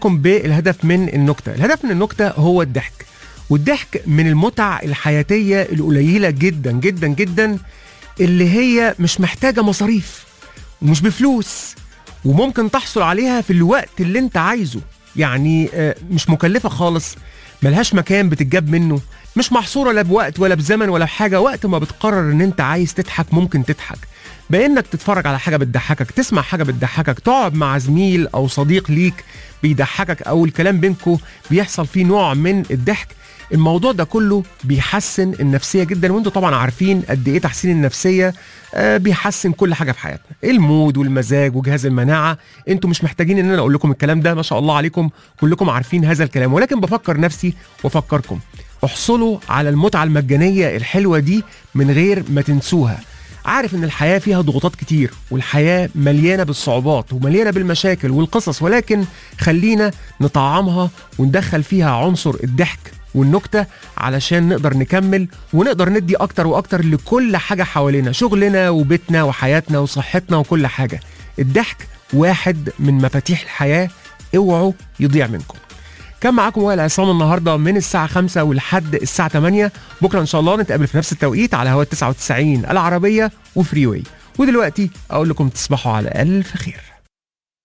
لكم بالهدف من النكته الهدف من النكته هو الضحك والضحك من المتع الحياتيه القليله جدا جدا جدا اللي هي مش محتاجه مصاريف ومش بفلوس وممكن تحصل عليها في الوقت اللي انت عايزه يعني آه، مش مكلفه خالص ملهاش مكان بتتجاب منه مش محصوره لا بوقت ولا بزمن ولا بحاجه وقت ما بتقرر ان انت عايز تضحك ممكن تضحك بانك تتفرج على حاجه بتضحكك تسمع حاجه بتضحكك تقعد مع زميل او صديق ليك بيضحكك او الكلام بينكو بيحصل فيه نوع من الضحك الموضوع ده كله بيحسن النفسيه جدا وانتوا طبعا عارفين قد ايه تحسين النفسيه آه، بيحسن كل حاجه في حياتنا المود والمزاج وجهاز المناعه انتوا مش محتاجين ان انا اقول لكم الكلام ده ما شاء الله عليكم كلكم عارفين هذا الكلام ولكن بفكر نفسي وافكركم احصلوا على المتعه المجانيه الحلوه دي من غير ما تنسوها عارف ان الحياه فيها ضغوطات كتير والحياه مليانه بالصعوبات ومليانه بالمشاكل والقصص ولكن خلينا نطعمها وندخل فيها عنصر الضحك والنكته علشان نقدر نكمل ونقدر ندي اكتر واكتر لكل حاجه حوالينا شغلنا وبيتنا وحياتنا وصحتنا وكل حاجه الضحك واحد من مفاتيح الحياه اوعوا يضيع منكم كان معاكم وائل عصام النهارده من الساعه 5 ولحد الساعه 8 بكره ان شاء الله نتقابل في نفس التوقيت على هوا 99 العربيه وفري واي ودلوقتي اقول لكم تصبحوا على الف خير